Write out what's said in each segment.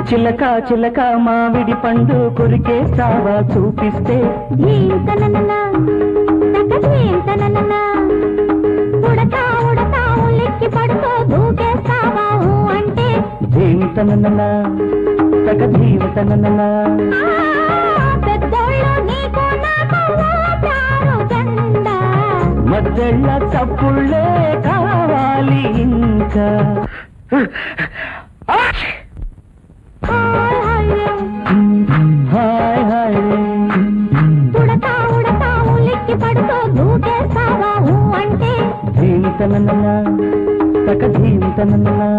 చిలక చిలక మామిడి పండు కొరికేస్తావా చూపిస్తే జీంతనననా, తక జీంతనననా. ఉడతా ఉడతా ఉలిక్కి పడుతూ దూకేస్తావా ఊ అంటే జీవితనన్నా తగ జీవితనన్నా ఆ, పెద్దోళ్ళు నీకు నాకు ఓటారు జెండా. మధ్యళ్ళ చప్పుళ్ళే కావాలి ఇంకా హాయ్ హాయ్ రే. హాయ్ హాయ్ రే. ఉడతా ఉడతా ఉలిక్కి పడుతూ దూకేస్తావా ఊ అంటే జీవితనన్నా తగ జీవితనన్నా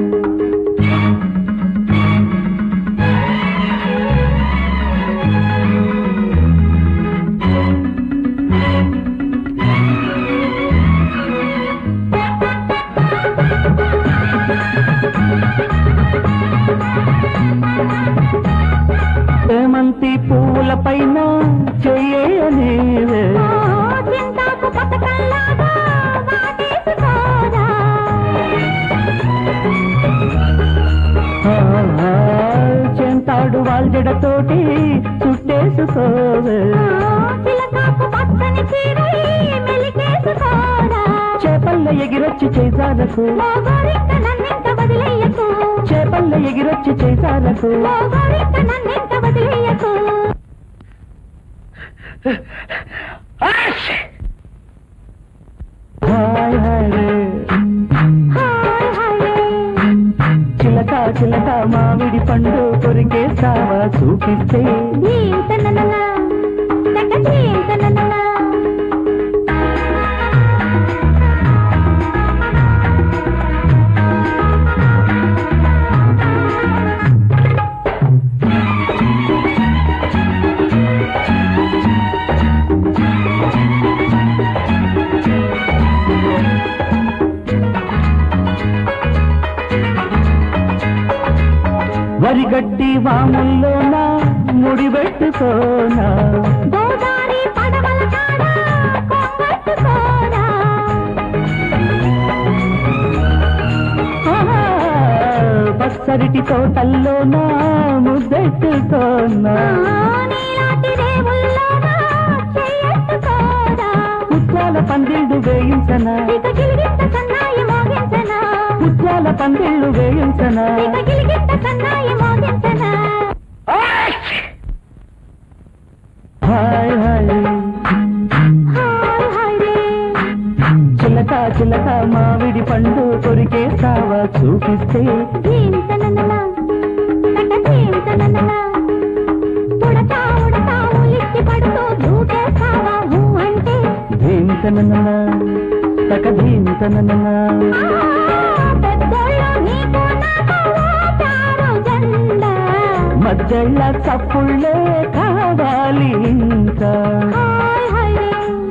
చేమంతి పువ్వుల పైన చెయ్యనేవే ఓ, చింతాకు పథకంలాగా వాటేసుకోరా. చెంతాడు వాళ్ళజడతోటి చుట్టేసుకోవే ఓ, చిలకాకు పచ్చని చీరై మెలికేసుకోరా. చేపల్ల ఎగిరొచ్చి చేసాలకు మోగోరింక నన్నింక వదిలేయకు. చేపల్ల ఎగిరొచ్చి చేసాలకు మోగోరింక నన్నింక వదిలేయకు. హాయ్ హాయ్ రే. హాయ్ హాయ్ రే. చిలక చిలక మామిడి పండు కొరికేస్తావా చూపిస్తే జీంతనననా, తక జీంతనననా. వరిగడ్డి వాముల్లోనా ముడిపెట్టుకోనా గోదారి పడవల కాడ కొంగట్టుకోరా. ఆహా, పచ్చరిటి తోటల్లోనా ముద్దెట్టుకోనా ఆ, నీలాటి రేవుల్లోన చెయ్యెత్తుకోరా. ముత్యాల పందిళ్ళు వేయించనా ఇక గిలిగిట్ట సన్నాయి మోగించనా. ముత్యాల పందిళ్ళు వేయించనా ఇక గిలిగిట్ట సన్నాయి మోగించనా. హాయ్ హాయ్ హాయ్ హాయ్ రే. చిలక చిలక మామిడి పండు కొరికేస్తావా చూపిస్తే జీంతనననా, తక జీంతనననా. ఉడతా ఉడతా ఉలిక్కి పడుతూ దూకేస్తావా ఊ అంటే జీవితనన్నా తక జీవితనన్నా పెద్దోళ్ళు నీకు నాకు ఓటారు జెండా. మధ్యళ్ళ చప్పుళ్ళే కావాలి ఇంకా హాయ్ హాయ్ రే.